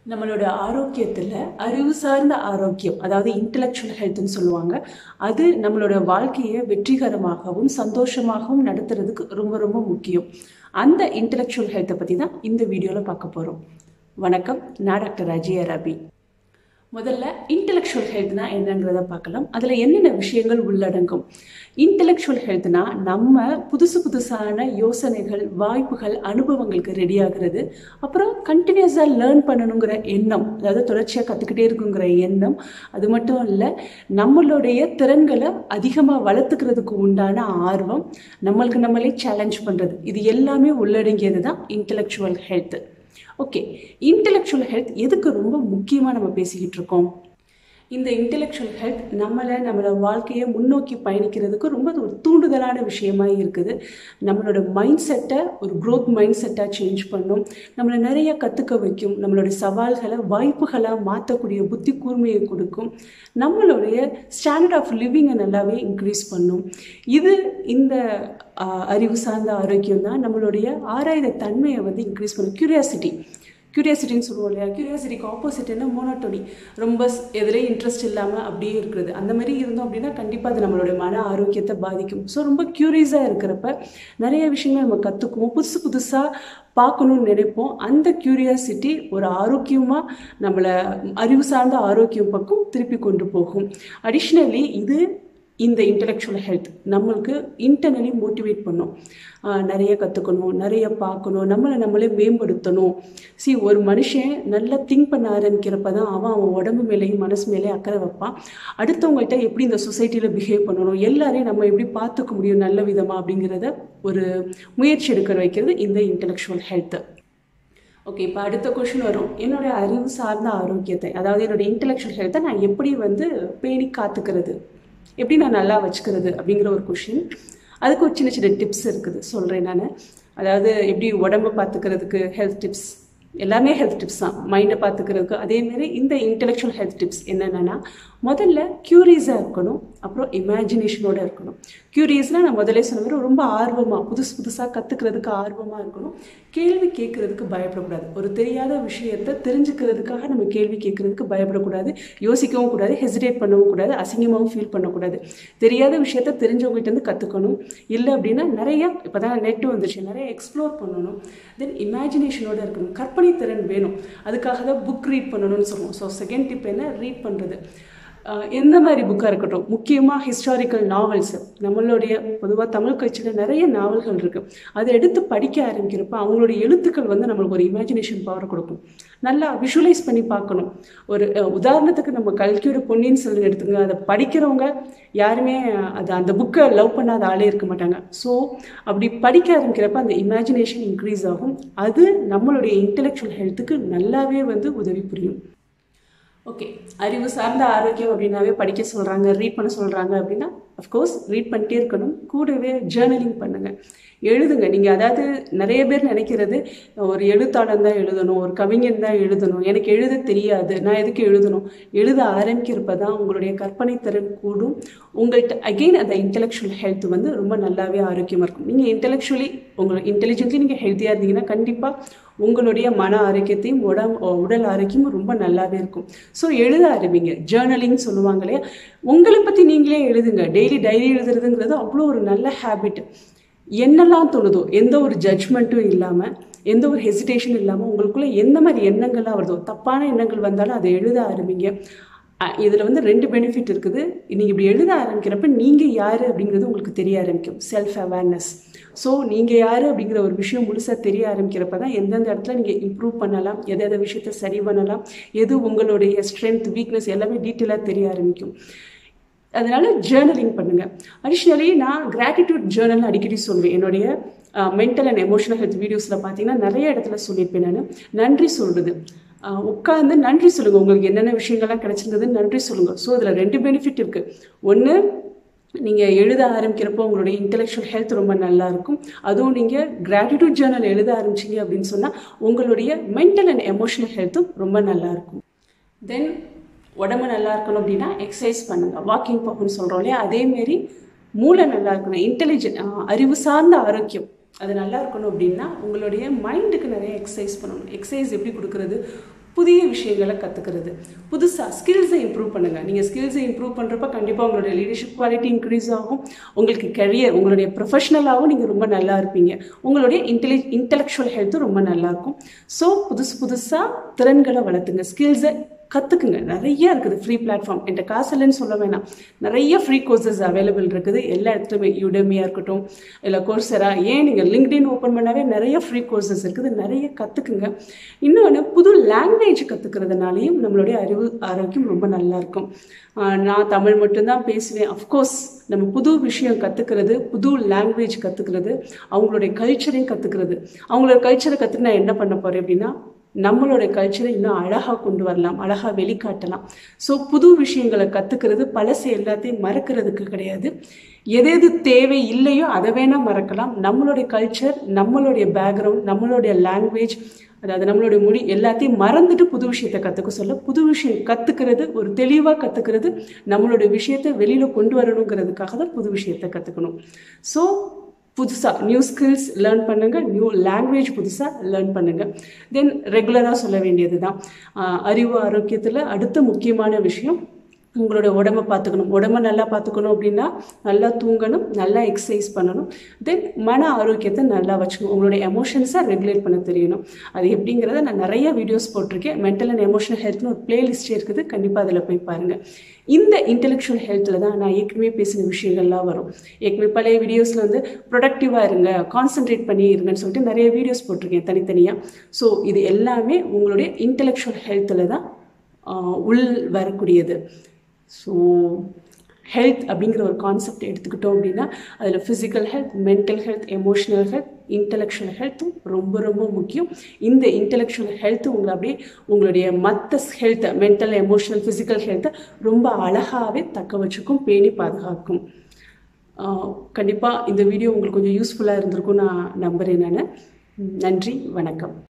நம்மளோட ஆரோக்கியத்தில் அறிவு சார்ந்த ஆரோக்கியம் அதாவது இன்டலெக்சுவல் ஹெல்த்னு சொல்லுவாங்க அது நம்மளோட வாழ்க்கையை வெற்றிகரமாகவும் சந்தோஷமாகவும் நடத்துறதுக்கு ரொம்ப ரொம்ப முக்கியம் அந்த இன்டலெக்சுவல் ஹெல்த்தை பற்றி தான் இந்த வீடியோவில் பார்க்க போகிறோம் வணக்கம் நான் டாக்டர் அஜய் ரபி முதல்ல இன்டெலெக்சுவல் ஹெல்த்னா என்னங்கிறத பார்க்கலாம் அதில் என்னென்ன விஷயங்கள் உள்ளடங்கும் இன்டெலெக்சுவல் ஹெல்த்னா நம்ம புதுசு புதுசான யோசனைகள் வாய்ப்புகள் அனுபவங்களுக்கு ரெடி ஆகுறது அப்புறம் கண்டினியூஸாக லேர்ன் பண்ணணுங்கிற எண்ணம் அதாவது தொடர்ச்சியாக கற்றுக்கிட்டே இருக்குங்கிற எண்ணம் அது மட்டும் இல்லை நம்மளுடைய திறன்களை அதிகமாக வளர்த்துக்கிறதுக்கு உண்டான ஆர்வம் நம்மளுக்கு நம்மளே சேலஞ்ச் பண்ணுறது இது எல்லாமே உள்ளடங்கியது தான் intellectual health okay intellectual health எதுக்கு ரொம்ப முக்கியமாக நம்ம பேசிக்கிட்டு இருக்கோம் இந்த இன்டெலெக்சுவல் ஹெல்த் நம்மளை நம்மளோட வாழ்க்கையை முன்னோக்கி பயணிக்கிறதுக்கு ரொம்ப ஒரு தூண்டுதலான விஷயமா இருக்குது நம்மளோட மைண்ட் செட்டை ஒரு க்ரோத் மைண்ட் செட்டாக சேஞ்ச் பண்ணும் நம்மளை நிறைய கற்றுக்க வைக்கும் நம்மளுடைய சவால்களை வாய்ப்புகளாக மாற்றக்கூடிய புத்தி கூர்மையை கொடுக்கும் நம்மளுடைய ஸ்டாண்டர்ட் ஆஃப் லிவிங்கை நல்லாவே இன்க்ரீஸ் பண்ணும் இது இந்த அறிவு சார்ந்த ஆரோக்கியம் தான் நம்மளுடைய ஆராய்ந்த தன்மையை வந்து இன்க்ரீஸ் பண்ணும் க்யூரியாசிட்டி க்யூரியாசிட்டின்னு சொல்லுவோம் இல்லையா க்யூரியாசிட்டிக்கு ஆப்போசிட் என்ன மோனோட்டோனி ரொம்ப எதுலேயும் இன்ட்ரெஸ்ட் இல்லாமல் அப்படியே இருக்கிறது அந்த மாதிரி இருந்தோம் அப்படின்னா கண்டிப்பாக அது நம்மளுடைய மன ஆரோக்கியத்தை பாதிக்கும் ஸோ ரொம்ப க்யூரியஸாக இருக்கிறப்ப நிறைய விஷயங்கள் நம்ம கற்றுக்குவோம் புதுசு புதுசாக பார்க்கணும்னு நினைப்போம் அந்த க்யூரியாசிட்டி ஒரு ஆரோக்கியமாக நம்மளை அறிவு சார்ந்த ஆரோக்கியம் பக்கம் திருப்பி கொண்டு போகும் அடிஷ்னலி இது இந்த இன்டலெக்சுவல் ஹெல்த் நம்மளுக்கு இன்டர்னலி மோட்டிவேட் பண்ணும் நிறைய கற்றுக்கணும் நிறைய பார்க்கணும் நம்மளை நம்மளே மேம்படுத்தணும் சி ஒரு மனுஷன் நல்லா திங்க் பண்ண ஆரம்பிக்கிறப்ப தான் அவன் அவன் உடம்பு மேலேயும் மனசு மேலேயும் அக்கறை வைப்பான் அடுத்தவங்கள்ட்ட எப்படி இந்த சொசைட்டியில் பிஹேவ் பண்ணணும் எல்லாரையும் நம்ம எப்படி பார்த்துக்க முடியும் நல்ல விதமாக அப்படிங்கிறத ஒரு முயற்சி எடுக்க வைக்கிறது இந்த இன்டலெக்சுவல் ஹெல்த்து ஓகே இப்போ அடுத்த கொஷின் வரும் என்னுடைய அறிவு சார்ந்த ஆரோக்கியத்தை அதாவது என்னுடைய இன்டலெக்சுவல் ஹெல்த்தை நான் எப்படி வந்து பேணி காத்துக்கிறது எப்படி நான் நல்லா வச்சுக்கிறது அப்படிங்கிற ஒரு கொஷின் அதுக்கு ஒரு சின்ன சின்ன டிப்ஸ் இருக்குது சொல்கிறேன் நான் அதாவது எப்படி உடம்பை பார்த்துக்கிறதுக்கு ஹெல்த் டிப்ஸ் எல்லாமே ஹெல்த் டிப்ஸ் தான் மைண்டை பார்த்துக்கிறதுக்கு அதேமாரி இந்த இன்டெலெக்சுவல் ஹெல்த் டிப்ஸ் என்னென்னா முதல்ல க்யூரியஸாக இருக்கணும் அப்புறம் இமேஜினேஷனோடு இருக்கணும் க்யூரியஸ்னால் நான் முதலே சொன்ன மாதிரி ரொம்ப ஆர்வமாக புதுசு புதுசாக கற்றுக்கிறதுக்கு ஆர்வமாக இருக்கணும் கேள்வி கேட்குறதுக்கு பயப்படக்கூடாது ஒரு தெரியாத விஷயத்தை தெரிஞ்சுக்கிறதுக்காக நம்ம கேள்வி கேட்குறதுக்கு பயப்படக்கூடாது யோசிக்கவும் கூடாது ஹெசிடேட் பண்ணவும் கூடாது அசிங்கமாகவும் ஃபீல் பண்ணக்கூடாது தெரியாத விஷயத்த தெரிஞ்சவங்ககிட்டேருந்து கற்றுக்கணும் இல்லை அப்படின்னா நிறைய இப்போ தான் நெட்டு வந்துருச்சு நிறைய எக்ஸ்ப்ளோர் பண்ணணும் தென் இமேஜினேஷனோடு இருக்கணும் கற்பனை திறன் வேணும் அதுக்காக தான் புக் ரீட் பண்ணணும்னு சொல்லுவோம் ஸோ செகண்ட் டிப் என்ன ரீட் பண்ணுறது எந்த மாதிரி புக்காக இருக்கட்டும் முக்கியமாக ஹிஸ்டாரிக்கல் நாவல்ஸ் நம்மளுடைய பொதுவாக தமிழ் கட்சியில் நிறைய நாவல்கள் இருக்குது அதை எடுத்து படிக்க ஆரம்பிக்கிறப்ப அவங்களுடைய எழுத்துக்கள் வந்து நம்மளுக்கு ஒரு இமேஜினேஷன் பவர் கொடுக்கும் நல்லா விஷுவலைஸ் பண்ணி பார்க்கணும் ஒரு உதாரணத்துக்கு நம்ம கல்கியோட பொன்னியின் செல்வன் எடுத்துங்க அதை படிக்கிறவங்க யாருமே அது அந்த புக்கை லவ் பண்ணாத ஆளே இருக்க மாட்டாங்க ஸோ அப்படி படிக்க ஆரம்பிக்கிறப்ப அந்த இமேஜினேஷன் இன்க்ரீஸ் ஆகும் அது நம்மளுடைய இன்டெலெக்சுவல் ஹெல்த்துக்கு நல்லாவே வந்து உதவி புரியும் ஓகே அறிவு சார்ந்த ஆரோக்கியம் அப்படின்னாவே படிக்க சொல்கிறாங்க ரீட் பண்ண சொல்கிறாங்க அப்படின்னா அஃப்கோர்ஸ் ரீட் பண்ணிட்டே இருக்கணும் கூடவே ஜேர்னலிங் பண்ணுங்கள் எழுதுங்க நீங்கள் அதாவது நிறைய பேர் நினைக்கிறது ஒரு எழுத்தாளன் தான் எழுதணும் ஒரு கவிஞன் தான் எழுதணும் எனக்கு எழுத தெரியாது நான் எதுக்கு எழுதணும் எழுத ஆரம்பிக்கிறப்ப தான் உங்களுடைய கற்பனை திறன் கூடும் உங்கள்கிட்ட அகெயின் அந்த இன்டெலெக்சுவல் ஹெல்த் வந்து ரொம்ப நல்லாவே ஆரோக்கியமாக இருக்கும் நீங்கள் இன்டெலெக்சுவலி உங்களை இன்டெலிஜென்ட்லி நீங்கள் ஹெல்த்தியாக இருந்தீங்கன்னா கண்டிப்பாக உங்களுடைய மன ஆரோக்கியத்தையும் உடம் உடல் ஆரோக்கியமும் ரொம்ப நல்லாவே இருக்கும் ஸோ எழுத ஆரம்பிங்க ஜேர்னலிங் சொல்லுவாங்க இல்லையா உங்களை பற்றி நீங்களே எழுதுங்க டெய்லி டைரி எழுதுறதுங்கிறது அவ்வளோ ஒரு நல்ல ஹேபிட் என்னெல்லாம் தோணுதோ எந்த ஒரு ஜட்ஜ்மெண்ட்டும் இல்லாமல் எந்த ஒரு ஹெசிடேஷன் இல்லாமல் உங்களுக்குள்ளே எந்த மாதிரி எண்ணங்கள்லாம் வருதோ தப்பான எண்ணங்கள் வந்தாலும் அதை எழுத ஆரம்பிங்க இதில் வந்து ரெண்டு பெனிஃபிட் இருக்குது நீங்கள் இப்படி எழுத ஆரம்பிக்கிறப்ப நீங்கள் யார் அப்படிங்கிறது உங்களுக்கு தெரிய ஆரம்பிக்கும் செல்ஃப் அவேர்னஸ் ஸோ நீங்கள் யார் அப்படிங்கிற ஒரு விஷயம் முழுசாக தெரிய ஆரம்பிக்கிறப்ப தான் எந்தெந்த இடத்துல நீங்கள் இம்ப்ரூவ் பண்ணலாம் எதை எதை விஷயத்த சரி பண்ணலாம் எது உங்களுடைய ஸ்ட்ரென்த் வீக்னஸ் எல்லாமே டீட்டெயிலாக தெரிய ஆரம்பிக்கும் அதனால ஜேர்னலிங் பண்ணுங்க அடிஷ்னலி நான் கிராட்டிடியூட் ஜேர்னல் அடிக்கடி சொல்வேன் என்னுடைய மென்டல் அண்ட் எமோஷனல் ஹெல்த் வீடியோஸில் பார்த்தீங்கன்னா நிறைய இடத்துல சொல்லியிருப்பேன் நான் நன்றி சொல்கிறது உட்காந்து நன்றி சொல்லுங்கள் உங்களுக்கு என்னென்ன விஷயங்கள்லாம் கிடச்சிருந்ததுன்னு நன்றி சொல்லுங்கள் ஸோ இதில் ரெண்டு பெனிஃபிட் இருக்குது ஒன்று நீங்கள் எழுத ஆரம்பிக்கிறப்போ உங்களுடைய இன்டெலெக்சுவல் ஹெல்த் ரொம்ப நல்லா இருக்கும் அதுவும் நீங்கள் கிராட்டிடியூட் ஜேர்னல் எழுத ஆரம்பிச்சிங்க அப்படின்னு சொன்னால் உங்களுடைய மென்டல் அண்ட் எமோஷனல் ஹெல்த்தும் ரொம்ப நல்லா இருக்கும் தென் உடம்பு நல்லா இருக்கணும் அப்படின்னா எக்ஸசைஸ் பண்ணுங்கள் வாக்கிங் போகணும்னு சொல்கிறோம் இல்லையா அதேமாரி மூளை நல்லா இருக்கணும் இன்டெலிஜென்ட் அறிவு சார்ந்த ஆரோக்கியம் அது நல்லா இருக்கணும் அப்படின்னா உங்களுடைய மைண்டுக்கு நிறைய எக்ஸசைஸ் பண்ணணும் எக்ஸசைஸ் எப்படி கொடுக்குறது புதிய விஷயங்களை கற்றுக்கிறது புதுசாக ஸ்கில்ஸை இம்ப்ரூவ் பண்ணுங்கள் நீங்கள் ஸ்கில்ஸை இம்ப்ரூவ் பண்ணுறப்ப கண்டிப்பாக உங்களுடைய லீடர்ஷிப் குவாலிட்டி இன்க்ரீஸ் ஆகும் உங்களுக்கு கரியர் உங்களுடைய ப்ரொஃபஷனலாகவும் நீங்கள் ரொம்ப நல்லா இருப்பீங்க உங்களுடைய இன்டெலி இன்டெலெக்சுவல் ஹெல்த்தும் ரொம்ப நல்லா இருக்கும் ஸோ புதுசு புதுசாக திறன்களை வளர்த்துங்க ஸ்கில்ஸை கற்றுக்குங்க நிறைய இருக்குது ஃப்ரீ பிளாட்ஃபார்ம் என்கிட்ட காசு இல்லைன்னு சொல்ல வேணாம் நிறைய ஃப்ரீ கோர்சஸ் அவைலபிள் இருக்குது எல்லா இடத்துலையுமே யுடமியாக இருக்கட்டும் இல்லை கோர்ஸரா ஏன் நீங்கள் லிங்க்டின் ஓப்பன் பண்ணாவே நிறைய ஃப்ரீ கோர்சஸ் இருக்குது நிறைய கற்றுக்குங்க இன்னொன்று புது லாங்குவேஜ் கற்றுக்கிறதுனாலையும் நம்மளுடைய அறிவு ஆரோக்கியம் ரொம்ப நல்லா இருக்கும் நான் தமிழ் மட்டும்தான் பேசுவேன் அஃப்கோர்ஸ் நம்ம புது விஷயம் கற்றுக்கிறது புது லாங்குவேஜ் கற்றுக்கிறது அவங்களுடைய கல்ச்சரையும் கற்றுக்கிறது அவங்களோட கல்ச்சரை கற்றுக்கு நான் என்ன பண்ண போகிறேன் அப்படின்னா நம்மளோட கல்ச்சரை இன்னும் அழகாக கொண்டு வரலாம் அழகாக வெளிக்காட்டலாம் ஸோ புது விஷயங்களை கற்றுக்கிறது பழசு எல்லாத்தையும் மறக்கிறதுக்கு கிடையாது எது எது தேவை இல்லையோ அதை வேணால் மறக்கலாம் நம்மளுடைய கல்ச்சர் நம்மளுடைய பேக்ரவுண்ட் நம்மளுடைய லாங்குவேஜ் அதாவது நம்மளுடைய மொழி எல்லாத்தையும் மறந்துட்டு புது விஷயத்தை கற்றுக்க சொல்ல புது விஷயம் கற்றுக்கிறது ஒரு தெளிவாக கற்றுக்கிறது நம்மளுடைய விஷயத்தை வெளியில் கொண்டு வரணுங்கிறதுக்காக தான் புது விஷயத்தை கற்றுக்கணும் ஸோ புதுசாக நியூ ஸ்கில்ஸ் லேர்ன் பண்ணுங்கள் நியூ லாங்குவேஜ் புதுசாக லேர்ன் பண்ணுங்கள் தென் ரெகுலராக சொல்ல வேண்டியது தான் அறிவு ஆரோக்கியத்தில் அடுத்த முக்கியமான விஷயம் உங்களோட உடம்பை பார்த்துக்கணும் உடம்பை நல்லா பார்த்துக்கணும் அப்படின்னா நல்லா தூங்கணும் நல்லா எக்ஸசைஸ் பண்ணணும் தென் மன ஆரோக்கியத்தை நல்லா வச்சுக்கணும் உங்களுடைய எமோஷன்ஸை ரெகுலேட் பண்ண தெரியணும் அது எப்படிங்கிறத நான் நிறைய வீடியோஸ் போட்டிருக்கேன் மென்டல் அண்ட் எமோஷனல் ஹெல்த்னு ஒரு பிளேலிஸ்டே இருக்குது கண்டிப்பாக அதில் போய் பாருங்கள் இந்த இன்டெலெக்சுவல் ஹெல்த்தில் தான் நான் ஏற்கனவே பேசின விஷயங்கள்லாம் வரும் ஏற்கனவே பழைய வீடியோஸில் வந்து ப்ரொடக்டிவாக இருங்க கான்சென்ட்ரேட் பண்ணி இருங்கன்னு சொல்லிட்டு நிறைய வீடியோஸ் போட்டிருக்கேன் தனித்தனியாக ஸோ இது எல்லாமே உங்களுடைய இன்டெலெக்சுவல் ஹெல்த்தில் தான் உள் வரக்கூடியது ஸோ ஹெல்த் அப்படிங்கிற ஒரு கான்செப்ட் எடுத்துக்கிட்டோம் அப்படின்னா அதில் physical health mental health emotional health intellectual ஹெல்த்தும் ரொம்ப ரொம்ப முக்கியம் இந்த இன்டெலெக்சுவல் ஹெல்த்து உங்களை அப்படியே உங்களுடைய மற்ற ஹெல்த்தை மென்டல் எமோஷனல் ஃபிசிக்கல் ஹெல்த்தை ரொம்ப அழகாகவே தக்க வச்சுக்கும் பேணி பாதுகாக்கும் கண்டிப்பாக இந்த வீடியோ உங்களுக்கு கொஞ்சம் யூஸ்ஃபுல்லாக இருந்திருக்கும் நான் நம்புகிறேன் நான் நன்றி வணக்கம்